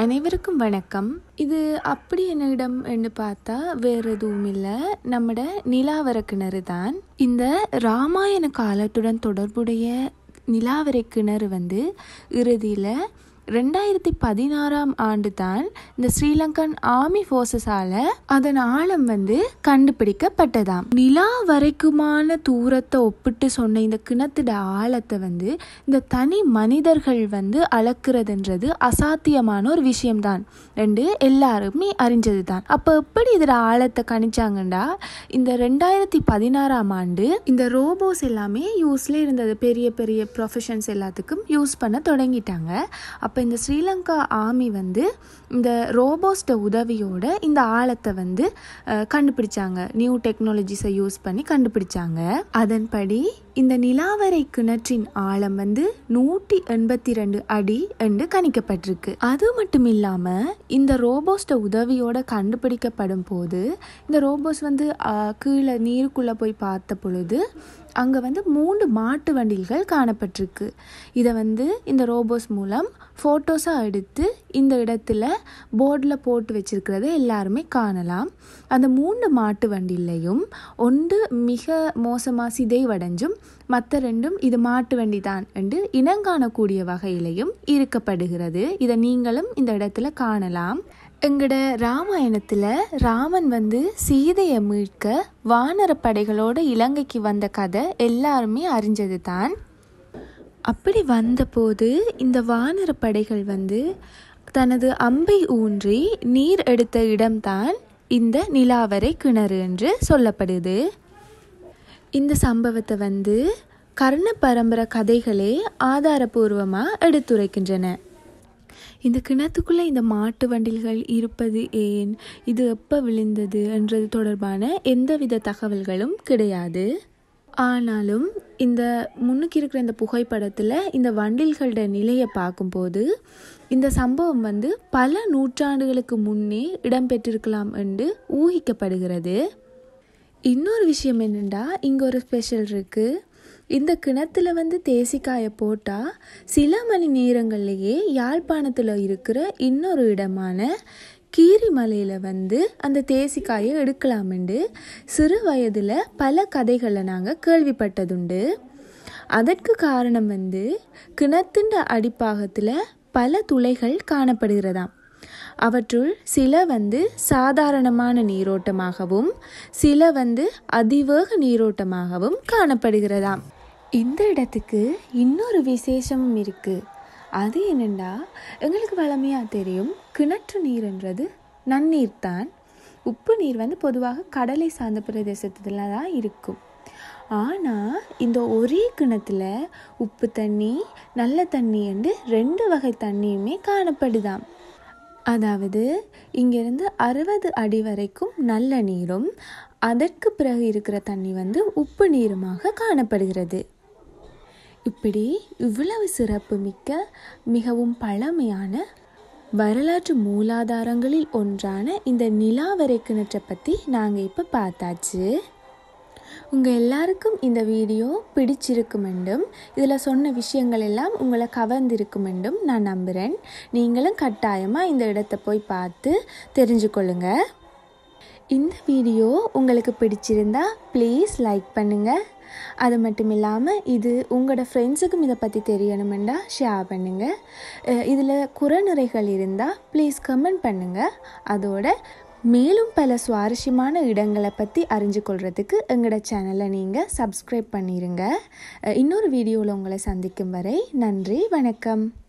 அனைவருக்கும் வணக்கம் இது அப்படி என்ன இடம் என்று பார்த்தா வேற எதுவும் இல்லை நம்மட நிலாவர கிணறு தான் இந்த ராமாயண காலத்துடன் தொடர்புடைய நிலாவரை கிணறு வந்து இறுதியில் ரெண்டாயிரத்தி பதினாறாம் ஆண்டு தான் இந்த ஸ்ரீலங்கன் ஆர்மி ஃபோர்ஸஸால அதன் ஆழம் வந்து கண்டுபிடிக்கப்பட்டதாம் நிலா வரைக்குமான தூரத்தை ஒப்பிட்டு சொன்ன இந்த கிணத்துட ஆழத்தை வந்து இந்த தனி மனிதர்கள் வந்து அளக்குறதுன்றது அசாத்தியமான ஒரு விஷயம்தான் ரெண்டு எல்லாருமே அறிஞ்சது தான் அப்போ எப்படி இதோட ஆழத்தை கணிச்சாங்கண்டா இந்த ரெண்டாயிரத்தி பதினாறாம் ஆண்டு இந்த ரோபோஸ் எல்லாமே யூஸ்ல இருந்தது பெரிய பெரிய ப்ரொஃபஷன்ஸ் எல்லாத்துக்கும் யூஸ் பண்ண தொடங்கிட்டாங்க அப்போ இந்த ஸ்ரீலங்கா ஆர்மி வந்து இந்த ரோபோஸ்ட உதவியோட இந்த ஆழத்தை வந்து அஹ், கண்டுபிடிச்சாங்க நியூ டெக்னாலஜிஸை யூஸ் பண்ணி கண்டுபிடிச்சாங்க அதன்படி இந்த நிலாவரை கிணற்றின் ஆழம் வந்து நூற்றி எண்பத்தி ரெண்டு அடி என்று கணிக்கப்பட்டிருக்கு அது மட்டும் இல்லாம இந்த ரோபோஸ்ட உதவியோட கண்டுபிடிக்கப்படும் போது இந்த ரோபோஸ் வந்து அஹ், கீழே நீருக்குள்ள போய் பார்த்த பொழுது அங்கே வந்து மூன்று மாட்டு வண்டில்கள் காணப்பட்டிருக்கு இதை வந்து இந்த ரோபோஸ் மூலம் ஃபோட்டோஸாக எடுத்து இந்த இடத்துல போர்டில் போட்டு வச்சிருக்கிறத எல்லாருமே காணலாம் அந்த மூன்று மாட்டு வண்டிலையும் ஒன்று மிக மோசமாக சிதைவடைஞ்சும் மற்ற ரெண்டும் இது மாட்டு வண்டி தான் என்று இனங்காணக்கூடிய வகையிலையும் இருக்கப்படுகிறது இதை நீங்களும் இந்த இடத்துல காணலாம் எங்கட ராமாயணத்தில் ராமன் வந்து சீதையை மீட்க வானர படைகளோட இலங்கைக்கு வந்த கதை எல்லாருமே அறிஞ்சது தான் அப்படி வந்தபோது இந்த வானர படைகள் வந்து தனது அம்பை ஊன்றி நீர் எடுத்த இடம்தான் இந்த நிலாவரை கிணறு என்று சொல்லப்படுது இந்த சம்பவத்தை வந்து கர்ண பரம்பரை கதைகளே ஆதாரபூர்வமாக எடுத்துரைக்கின்றன இந்த கிணத்துக்குள்ளே இந்த மாட்டு வண்டில்கள் இருப்பது ஏன் இது எப்போ விழுந்தது என்றது தொடர்பான எந்தவித தகவல்களும் கிடையாது ஆனாலும் இந்த முன்னுக்கு இருக்கிற இந்த புகைப்படத்தில் இந்த வண்டில்களோட நிலையை பார்க்கும்போது இந்த சம்பவம் வந்து பல நூற்றாண்டுகளுக்கு முன்னே இடம்பெற்றிருக்கலாம் என்று ஊகிக்கப்படுகிறது இன்னொரு விஷயம் என்னென்னா இங்கே ஒரு ஸ்பெஷல் இருக்குது இந்த கிணத்துல வந்து தேசிக்காயை போட்டால் சில மணி நேரங்கள்லேயே யாழ்ப்பாணத்தில் இருக்கிற இன்னொரு இடமான கீரிமலையில் வந்து அந்த தேசிக்காயை எடுக்கலாமென்று சிறு வயதில் பல கதைகளை நாங்கள் கேள்விப்பட்டதுண்டு அதற்கு காரணம் வந்து கிணத்துண்ட அடிப்பாகத்தில் பல துளைகள் காணப்படுகிறதாம் அவற்றுள் சில வந்து சாதாரணமான நீரோட்டமாகவும் சில வந்து அதிவேக நீரோட்டமாகவும் காணப்படுகிறதாம் இந்த இடத்துக்கு இன்னொரு விசேஷமும் இருக்கு அது என்னென்னா எங்களுக்கு வளமையாக தெரியும் கிணற்று நீர்ன்றது நன்னீர் தான் உப்பு நீர் வந்து பொதுவாக கடலை சார்ந்த பிரதேசத்துல தான் இருக்கும் ஆனால் இந்த ஒரே கிணத்துல உப்பு தண்ணி நல்ல தண்ணி என்று ரெண்டு வகை தண்ணியுமே காணப்படுதாம் அதாவது இங்கிருந்து அறுபது அடி வரைக்கும் நல்ல நீரும் அதற்கு பிறகு இருக்கிற தண்ணி வந்து உப்பு நீருமாக காணப்படுகிறது இப்படி இவ்வளவு சிறப்பு மிக்க மிகவும் பழமையான வரலாற்று மூலாதாரங்களில் ஒன்றான இந்த நிலாவரை கிணற்றை பற்றி நாங்கள் இப்போ பார்த்தாச்சு உங்கள் எல்லாருக்கும் இந்த வீடியோ பிடிச்சிருக்கும் என்றும் இதில் சொன்ன விஷயங்கள் எல்லாம் உங்களை கவர்ந்திருக்கும் என்றும் நான் நம்புகிறேன் நீங்களும் கட்டாயமாக இந்த இடத்த போய் பார்த்து தெரிஞ்சுக்கொள்ளுங்க இந்த வீடியோ உங்களுக்கு பிடிச்சிருந்தா ப்ளீஸ் லைக் பண்ணுங்கள் அது மட்டும் இல்லாமல் இது உங்களோட ஃப்ரெண்ட்ஸுக்கும் இதை பற்றி தெரியணுமெண்டா ஷேர் பண்ணுங்கள் இதில் குறநிறைகள் இருந்தால் ப்ளீஸ் கமெண்ட் பண்ணுங்கள் அதோட மேலும் பல சுவாரஸ்யமான இடங்களை பற்றி அறிஞ்சு கொள்றதுக்கு எங்களோட சேனலை நீங்கள் சப்ஸ்கிரைப் பண்ணிடுங்க அஹ் இன்னொரு வீடியோவில் உங்களை சந்திக்கும் வரை நன்றி வணக்கம்